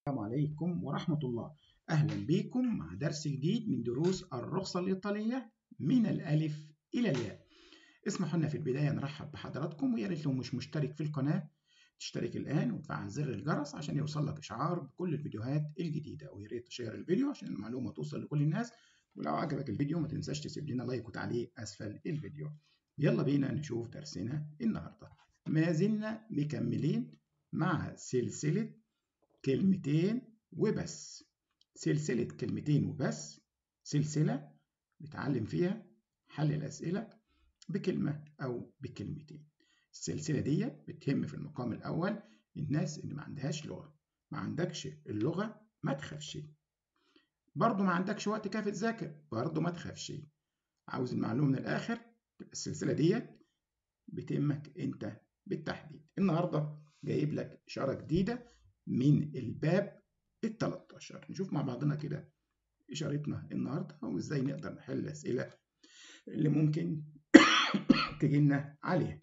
السلام عليكم ورحمة الله أهلا بكم مع درس جديد من دروس الرخصة الإيطالية من الألف إلى الياء اسمحوا لنا في البداية نرحب بحضراتكم ويا ريت لو مش مشترك في القناة تشترك الآن وتفعل زر الجرس عشان يوصل لك إشعار بكل الفيديوهات الجديدة ويا ريت تشير الفيديو عشان المعلومة توصل لكل الناس ولو عجبك الفيديو ما تنساش تسيب لنا لايك وتعليق أسفل الفيديو يلا بينا نشوف درسنا النهاردة ما زلنا مكملين مع سلسلة كلمتين وبس سلسلة كلمتين وبس سلسلة بتعلم فيها حل الأسئلة بكلمة أو بكلمتين السلسلة دي بتهم في المقام الأول الناس اللي ما عندهاش لغة ما عندكش اللغة ما تخافش برضه ما عندكش وقت كافي تذاكر برضه ما تخافش عاوز المعلومة من الآخر تبقى السلسلة دي بتهمك أنت بالتحديد النهاردة جايب لك إشارة جديدة من الباب ال 13 نشوف مع بعضنا كده إشارتنا النهاردة وإزاي نقدر نحل الأسئلة اللي ممكن تجي لنا عليها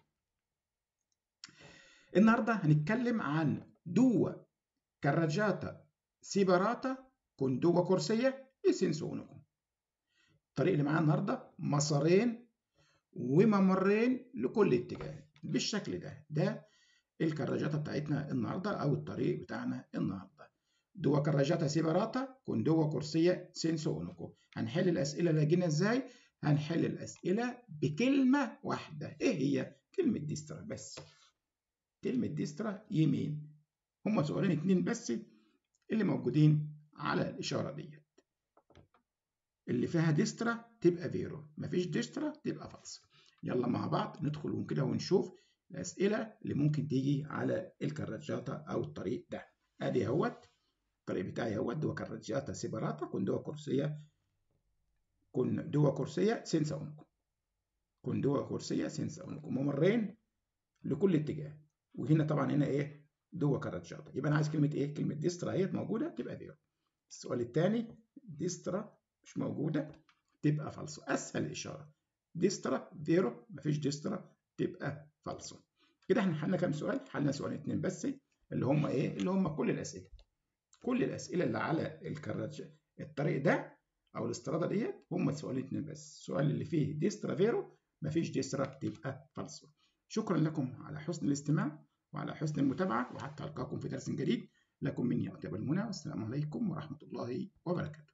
النهاردة هنتكلم عن دو كراجاتا سيباراتا كون دو كورسية يسنسونكم الطريق اللي معانا النهاردة مسارين وممرين لكل اتجاه بالشكل ده ده الكراجاتا بتاعتنا النهارده او الطريق بتاعنا النهارده دوا كراجاتا سيباراتا كون دوا كورسية سينسو اونوكو هنحل الاسئله اللي جينا ازاي هنحل الاسئله بكلمه واحده ايه هي كلمه ديسترا بس كلمه ديسترا يمين هما سؤالين اتنين بس اللي موجودين على الاشاره ديت اللي فيها ديسترا تبقى فيرو مفيش ديسترا تبقى فالس يلا مع بعض ندخل كده ونشوف الأسئلة اللي ممكن تيجي على الكراجاتا أو الطريق ده أدي اهوت الطريق بتاعي اهوت دوا كراجاتا سيباراتا كون دوا كورسية كون دوا كورسية سينسا أونكم كون دوا كورسية سينسا أونكم ممرين لكل اتجاه وهنا طبعا هنا إيه دوا كراجاتا يبقى أنا عايز كلمة إيه كلمة ديسترا اهيت موجودة تبقى فيرو السؤال الثاني ديسترا مش موجودة تبقى فالسو أسهل إشارة ديسترا فيرو مفيش ديسترا تبقى فالسو كده احنا حلنا كام سؤال حلنا سؤالين اتنين بس اللي هم ايه اللي هم كل الاسئله كل الاسئله اللي على الكراج الطريق ده او الاستراده ديت هم سؤالين اتنين بس السؤال اللي فيه ديسترا فيرو مفيش ديسترا تبقى فالسو شكرا لكم على حسن الاستماع وعلى حسن المتابعه وحتى القاكم في درس جديد لكم مني اطيب المنى والسلام عليكم ورحمه الله وبركاته